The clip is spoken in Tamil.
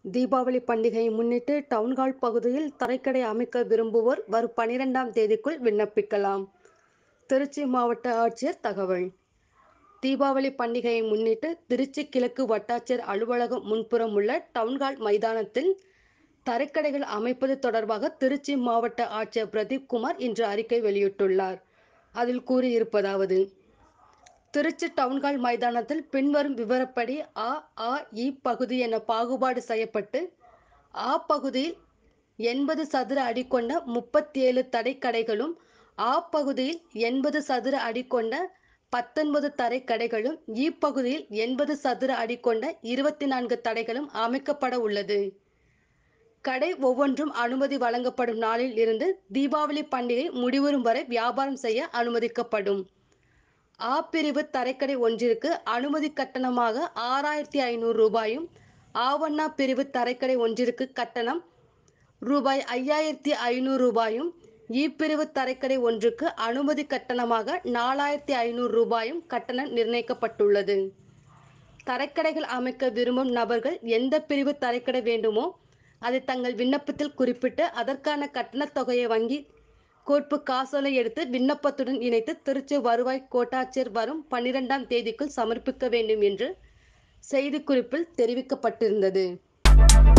தீபாவளி பண்டிகையை முன்னிட்டு டவுன்ஹால் பகுதியில் தரைக்கடை அமைக்க விரும்புவோர் வரும் பனிரெண்டாம் தேதிக்குள் விண்ணப்பிக்கலாம் திருச்சி மாவட்ட ஆட்சியர் தகவல் தீபாவளி பண்டிகையை முன்னிட்டு திருச்சி கிழக்கு வட்டாட்சியர் அலுவலகம் முன்புறம் உள்ள டவுன்ஹால் மைதானத்தில் தரைக்கடைகள் அமைப்பது தொடர்பாக திருச்சி மாவட்ட ஆட்சியர் பிரதீப் குமார் இன்று அறிக்கை வெளியிட்டுள்ளார் அதில் கூறியிருப்பதாவது திருச்சி டவுன்ஹால் மைதானத்தில் பின்வரும் விவரப்படி அ ஆ இ பகுதி என பாகுபாடு செய்யப்பட்டு ஆ பகுதியில் எண்பது சதுர அடி கொண்ட முப்பத்தி ஏழு தடைக்கடைகளும் ஆ பகுதியில் எண்பது சதுர அடி கொண்ட பத்தொன்பது தரைக்கடைகளும் இ பகுதியில் எண்பது சதுர அடி கொண்ட இருபத்தி நான்கு தடைகளும் அமைக்கப்பட உள்ளது கடை ஒவ்வொன்றும் அனுமதி வழங்கப்படும் நாளில் இருந்து தீபாவளி பண்டிகை முடிவுறும் வரை வியாபாரம் செய்ய அனுமதிக்கப்படும் ஆ பிரிவு தரைக்கடை ஒன்றிற்கு அனுமதி கட்டணமாக ஆறாயிரத்தி ஐநூறு ரூபாயும் ஆவண்ணா பிரிவு தரைக்கடை ஒன்றிற்கு கட்டணம் ரூபாய் ஐயாயிரத்தி ஐநூறு ரூபாயும் இ பிரிவு தரைக்கடை ஒன்றுக்கு அனுமதி கட்டணமாக நாலாயிரத்தி ஐநூறு ரூபாயும் கட்டணம் நிர்ணயிக்கப்பட்டுள்ளது தரைக்கடைகள் அமைக்க விரும்பும் நபர்கள் எந்த பிரிவு தரைக்கடை வேண்டுமோ அதை தங்கள் விண்ணப்பத்தில் குறிப்பிட்டு அதற்கான கட்டணத் தொகையை வங்கி கோட்பு காசோலை எடுத்து விண்ணப்பத்துடன் இணைத்து திருச்சி வருவாய் கோட்டாட்சியர் வரும் பன்னிரெண்டாம் தேதிக்குள் சமர்ப்பிக்க வேண்டும் என்று செய்திக்குறிப்பில் தெரிவிக்கப்பட்டிருந்தது